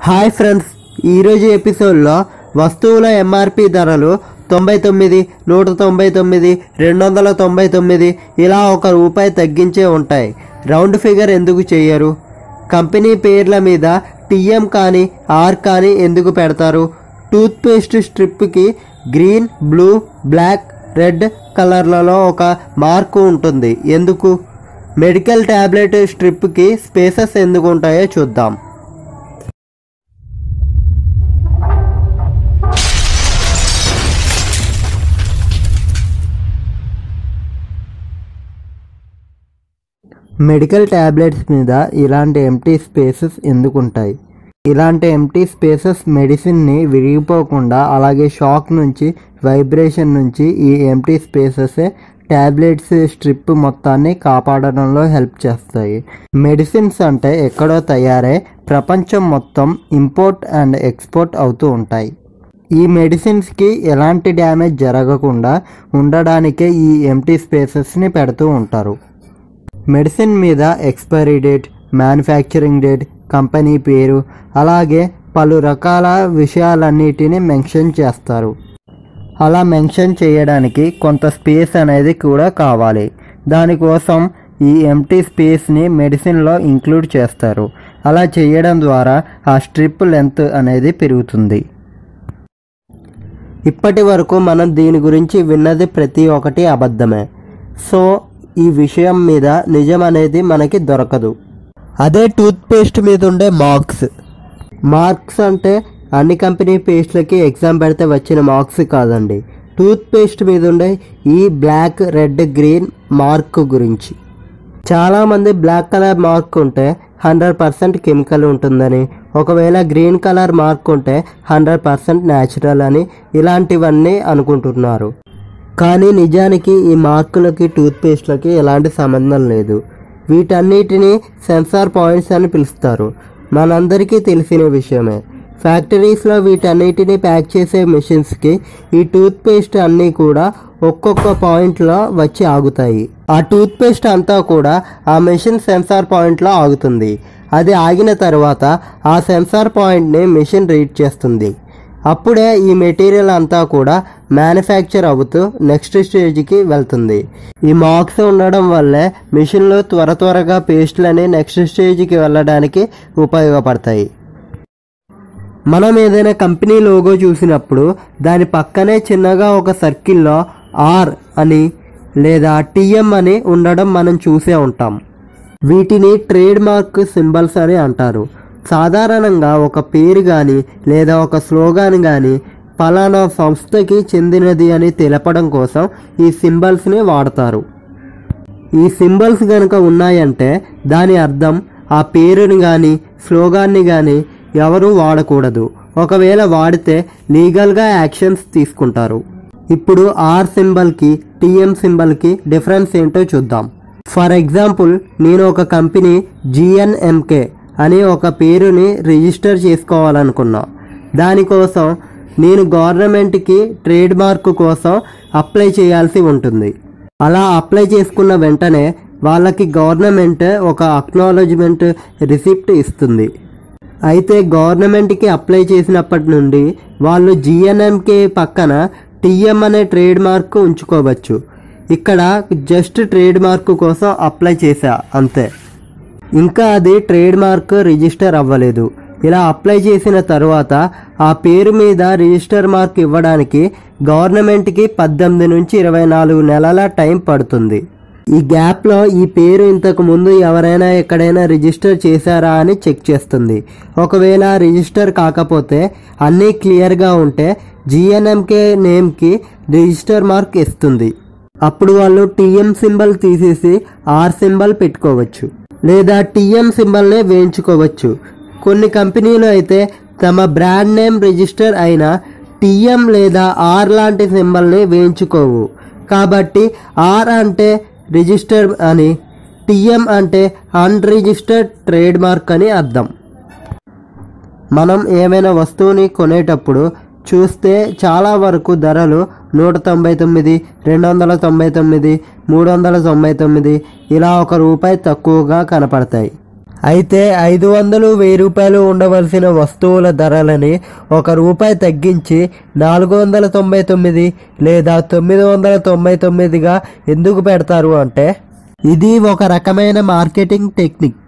hi friends ఈరోజు ఎపిసోడ్లో వస్తువుల ఎంఆర్పి ధరలు తొంభై తొమ్మిది నూట తొంభై తొమ్మిది రెండు వందల తొంభై తొమ్మిది ఇలా ఒక రూపాయి తగ్గించే ఉంటాయి రౌండ్ ఫిగర్ ఎందుకు చేయరు కంపెనీ పేర్ల మీద టీఎం కానీ ఆర్ కానీ ఎందుకు పెడతారు టూత్పేస్ట్ స్ట్రిప్కి గ్రీన్ బ్లూ బ్లాక్ రెడ్ కలర్లలో ఒక మార్కు ఉంటుంది ఎందుకు మెడికల్ ట్యాబ్లెట్ స్ట్రిప్కి స్పేసెస్ ఎందుకు ఉంటాయో చూద్దాం మెడికల్ ట్యాబ్లెట్స్ మీద ఇలాంటి ఎంటీ స్పేసెస్ ఎందుకు ఉంటాయి ఇలాంటి ఎంటీ స్పేసెస్ మెడిసిన్ని విరిగిపోకుండా అలాగే షాక్ నుంచి వైబ్రేషన్ నుంచి ఈ ఎంటీ స్పేసెస్ ట్యాబ్లెట్స్ స్ట్రిప్ మొత్తాన్ని కాపాడడంలో హెల్ప్ చేస్తాయి మెడిసిన్స్ అంటే ఎక్కడో తయారై ప్రపంచం మొత్తం ఇంపోర్ట్ అండ్ ఎక్స్పోర్ట్ అవుతూ ఉంటాయి ఈ మెడిసిన్స్కి ఎలాంటి డ్యామేజ్ జరగకుండా ఉండడానికే ఈ ఎంటీ స్పేసెస్ని పెడుతూ ఉంటారు మెడిసిన్ మీద expiry date manufacturing date company పేరు అలాగే పలు రకాల విషయాలన్నిటిని మెన్షన్ చేస్తారు అలా మెన్షన్ చేయడానికి కొంత స్పేస్ అనేది కూడా కావాలి దానికోసం ఈ ఎంటీ స్పేస్ని మెడిసిన్లో ఇంక్లూడ్ చేస్తారు అలా చేయడం ద్వారా ఆ స్ట్రిప్ లెంత్ అనేది పెరుగుతుంది ఇప్పటి వరకు మనం దీని గురించి విన్నది ప్రతి ఒక్కటి అబద్ధమే సో ఈ విషయం మీద నిజం అనేది మనకి దొరకదు అదే టూత్పేస్ట్ మీద ఉండే మార్క్స్ మార్క్స్ అంటే అన్ని కంపెనీ పేస్ట్లకి ఎగ్జామ్ పెడితే వచ్చిన మార్క్స్ కాదండి టూత్పేస్ట్ మీద ఉండే ఈ బ్లాక్ రెడ్ గ్రీన్ మార్క్ గురించి చాలామంది బ్లాక్ కలర్ మార్క్ ఉంటే హండ్రెడ్ పర్సెంట్ కెమికల్ ఉంటుందని ఒకవేళ గ్రీన్ కలర్ మార్క్ ఉంటే హండ్రెడ్ పర్సెంట్ న్యాచురల్ అని ఇలాంటివన్నీ అనుకుంటున్నారు కానీ నిజానికి ఈ మార్కులకి టూత్పేస్ట్లకి ఎలాంటి సంబంధం లేదు వీటన్నిటిని సెన్సార్ పాయింట్స్ అని పిలుస్తారు మనందరికీ తెలిసిన విషయమే ఫ్యాక్టరీస్లో వీటన్నిటిని ప్యాక్ చేసే మెషిన్స్కి ఈ టూత్పేస్ట్ అన్నీ కూడా ఒక్కొక్క పాయింట్లో వచ్చి ఆగుతాయి ఆ టూత్పేస్ట్ అంతా కూడా ఆ మెషిన్ సెన్సార్ పాయింట్లో ఆగుతుంది అది ఆగిన తర్వాత ఆ సెన్సార్ పాయింట్ని మెషిన్ రీడ్ చేస్తుంది అప్పుడే ఈ మెటీరియల్ అంతా కూడా మ్యానుఫ్యాక్చర్ అవుతూ నెక్స్ట్ స్టేజ్కి వెళ్తుంది ఈ మార్క్స్ ఉండడం వల్లే మిషన్లో త్వర త్వరగా పేస్ట్లని నెక్స్ట్ స్టేజ్కి వెళ్ళడానికి ఉపయోగపడతాయి మనం ఏదైనా కంపెనీ లోగో చూసినప్పుడు దాని పక్కనే చిన్నగా ఒక సర్కిల్లో ఆర్ అని లేదా టిఎం అని ఉండడం మనం చూసే ఉంటాం వీటిని ట్రేడ్ మార్క్ సింబల్స్ అని అంటారు సాధారణంగా ఒక పేరు కానీ లేదా ఒక స్లోగాన్ కానీ ఫలానా సంస్థకి చెందినది అని తెలపడం కోసం ఈ సింబల్స్ని వాడతారు ఈ సింబల్స్ కనుక ఉన్నాయంటే దాని అర్థం ఆ పేరుని కానీ స్లోగాన్ని కానీ ఎవరు వాడకూడదు ఒకవేళ వాడితే లీగల్గా యాక్షన్స్ తీసుకుంటారు ఇప్పుడు ఆర్ సింబల్కి టిఎం సింబల్కి డిఫరెన్స్ ఏంటో చూద్దాం ఫర్ ఎగ్జాంపుల్ నేను ఒక కంపెనీ జిఎన్ఎంకే అని ఒక పేరుని రిజిస్టర్ చేసుకోవాలనుకున్నా దానికోసం నేను గవర్నమెంట్కి ట్రేడ్ మార్క్ కోసం అప్లై చేయాల్సి ఉంటుంది అలా అప్లై చేసుకున్న వెంటనే వాళ్ళకి గవర్నమెంట్ ఒక అక్నాలజ్మెంట్ రిసిప్ట్ ఇస్తుంది అయితే గవర్నమెంట్కి అప్లై చేసినప్పటి నుండి వాళ్ళు జిఎన్ఎంకే పక్కన టిఎం అనే ట్రేడ్ మార్క్ ఉంచుకోవచ్చు ఇక్కడ జస్ట్ ట్రేడ్ మార్క్ కోసం అప్లై చేశా అంతే ఇంకా అది ట్రేడ్ మార్క్ రిజిస్టర్ అవ్వలేదు ఇలా అప్లై చేసిన తర్వాత ఆ పేరు మీద రిజిస్టర్ మార్క్ ఇవ్వడానికి గవర్నమెంట్కి పద్దెనిమిది నుంచి ఇరవై నాలుగు నెలల టైం పడుతుంది ఈ గ్యాప్లో ఈ పేరు ఇంతకు ముందు ఎవరైనా ఎక్కడైనా రిజిస్టర్ చేశారా అని చెక్ చేస్తుంది ఒకవేళ రిజిస్టర్ కాకపోతే అన్నీ క్లియర్గా ఉంటే జిఎన్ఎంకే నేమ్కి రిజిస్టర్ మార్క్ ఇస్తుంది అప్పుడు వాళ్ళు టిఎం సింబల్ తీసేసి ఆర్ సింబల్ పెట్టుకోవచ్చు లేదా టిఎం సింబల్నే వేయించుకోవచ్చు కొన్ని కంపెనీలు అయితే తమ బ్రాండ్ నేమ్ రిజిస్టర్ అయిన టిఎం లేదా ఆర్ లాంటి సింబల్ని వేయించుకోవు కాబట్టి ఆర్ అంటే రిజిస్టర్ అని టిఎం అంటే అన్రిజిస్టర్డ్ ట్రేడ్ మార్క్ అని అర్థం మనం ఏమైనా వస్తువుని కొనేటప్పుడు చూస్తే చాలా వరకు ధరలు నూట తొంభై తొమ్మిది రెండు వందల తొంభై తొమ్మిది మూడు వందల తొంభై తొమ్మిది ఇలా ఒక రూపాయి తక్కువగా కనపడతాయి అయితే ఐదు వందలు వెయ్యి రూపాయలు ఉండవలసిన వస్తువుల ధరలని ఒక రూపాయి తగ్గించి నాలుగు వందల తొంభై తొమ్మిది లేదా తొమ్మిది వందల తొంభై తొమ్మిదిగా ఎందుకు పెడతారు అంటే ఇది ఒక రకమైన మార్కెటింగ్ టెక్నిక్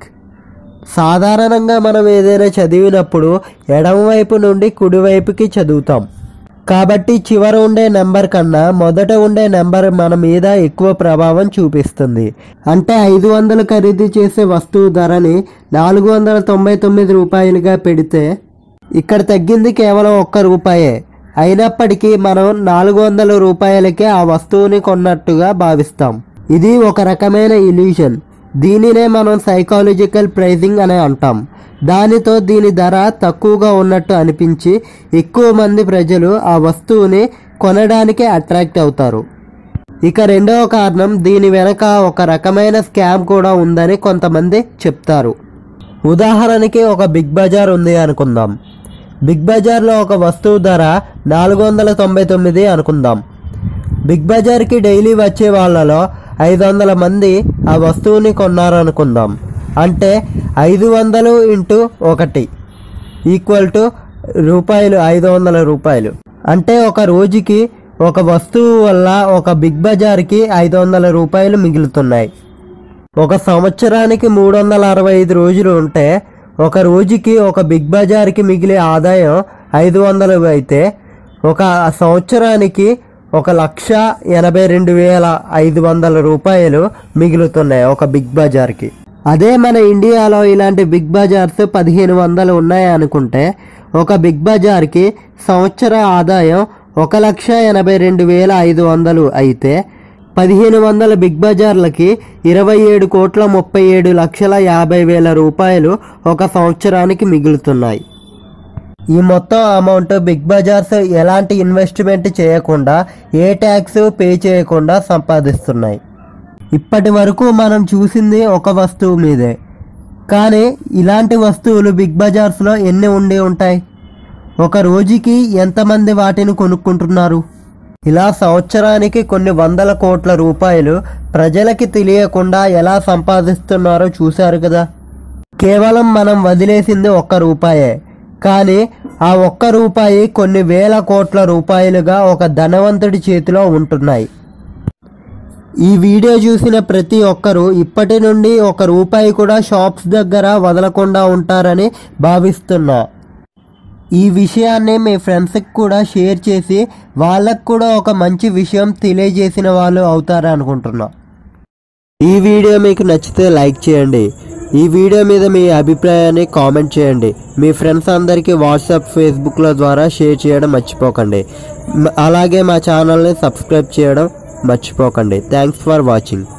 సాధారణంగా మనం ఏదైనా చదివినప్పుడు ఎడమవైపు నుండి కుడివైపుకి చదువుతాం కాబట్టి చివర ఉండే నెంబర్ కన్నా మొదట ఉండే నెంబర్ మన మీద ఎక్కువ ప్రభావం చూపిస్తుంది అంటే ఐదు వందలు ఖరీదు చేసే వస్తువు ధరని నాలుగు వందల తొంభై తొమ్మిది రూపాయలుగా పెడితే ఇక్కడ తగ్గింది కేవలం ఒక్క రూపాయే అయినప్పటికీ మనం నాలుగు వందల రూపాయలకే ఆ వస్తువుని కొన్నట్టుగా భావిస్తాం ఇది ఒక రకమైన ఇల్యూషన్ దీనినే మనం సైకాలజికల్ ప్రైజింగ్ అని అంటాం దానితో దీని ధర తక్కువగా ఉన్నట్టు అనిపించి ఎక్కువ మంది ప్రజలు ఆ వస్తువుని కొనడానికి అట్రాక్ట్ అవుతారు ఇక రెండవ కారణం దీని వెనక ఒక రకమైన స్కామ్ కూడా ఉందని కొంతమంది చెప్తారు ఉదాహరణకి ఒక బిగ్ బజార్ ఉంది అనుకుందాం బిగ్ బజార్లో ఒక వస్తువు ధర నాలుగు వందల తొంభై తొమ్మిది అనుకుందాం బిగ్ బజార్కి డైలీ వచ్చే వాళ్ళలో ఐదు వందల మంది ఆ వస్తువుని కొన్నారనుకుందాం అంటే ఐదు వందలు ఇంటూ ఒకటి ఈక్వల్ టు రూపాయలు ఐదు వందల రూపాయలు అంటే ఒక రోజుకి ఒక వస్తువు వల్ల ఒక బిగ్ బజార్కి ఐదు వందల రూపాయలు మిగులుతున్నాయి ఒక సంవత్సరానికి మూడు వందల అరవై ఐదు రోజులు ఉంటే ఒక రోజుకి ఒక బిగ్ బజార్కి మిగిలే ఆదాయం ఐదు వందలు అయితే ఒక సంవత్సరానికి ఒక లక్ష ఎనభై రెండు వేల ఐదు వందల రూపాయలు మిగులుతున్నాయి ఒక బిగ్ బజార్కి అదే మన ఇండియాలో ఇలాంటి బిగ్ బజార్స్ పదిహేను వందలు ఉన్నాయి అనుకుంటే ఒక బిగ్ బజార్కి సంవత్సర ఆదాయం ఒక లక్ష ఎనభై రెండు వేల ఐదు వందలు అయితే పదిహేను వందల బిగ్ బజార్లకి ఇరవై ఏడు కోట్ల ముప్పై ఏడు లక్షల యాభై వేల రూపాయలు ఒక సంవత్సరానికి మిగులుతున్నాయి ఈ మొత్తం అమౌంట్ బిగ్ బజార్స్ ఎలాంటి ఇన్వెస్ట్మెంట్ చేయకుండా ఏ ట్యాక్స్ పే చేయకుండా సంపాదిస్తున్నాయి ఇప్పటి వరకు మనం చూసింది ఒక వస్తువు మీదే కానీ ఇలాంటి వస్తువులు బిగ్ బజార్స్లో ఎన్ని ఉండి ఉంటాయి ఒక రోజుకి ఎంతమంది వాటిని కొనుక్కుంటున్నారు ఇలా సంవత్సరానికి కొన్ని వందల కోట్ల రూపాయలు ప్రజలకి తెలియకుండా ఎలా సంపాదిస్తున్నారో చూశారు కదా కేవలం మనం వదిలేసింది ఒక్క రూపాయే కానీ ఆ ఒక్క రూపాయి కొన్ని వేల కోట్ల రూపాయలుగా ఒక ధనవంతుడి చేతిలో ఉంటున్నాయి ఈ వీడియో చూసిన ప్రతి ఒక్కరూ ఇప్పటి నుండి ఒక రూపాయి కూడా షాప్స్ దగ్గర వదలకుండా ఉంటారని భావిస్తున్నా ఈ విషయాన్ని మీ ఫ్రెండ్స్కి కూడా షేర్ చేసి వాళ్ళకు కూడా ఒక మంచి విషయం తెలియజేసిన వాళ్ళు అవుతారు అనుకుంటున్నా ఈ వీడియో మీకు నచ్చితే లైక్ చేయండి ఈ వీడియో మీద మీ అభిప్రాయాన్ని కామెంట్ చేయండి మీ ఫ్రెండ్స్ అందరికీ వాట్సాప్ ఫేస్బుక్ల ద్వారా షేర్ చేయడం మర్చిపోకండి మ- అలాగే మా ఛానల్ని సబ్స్క్రైబ్ చేయడం మర్చిపోకండి థ్యాంక్స్ ఫర్ వాచింగ్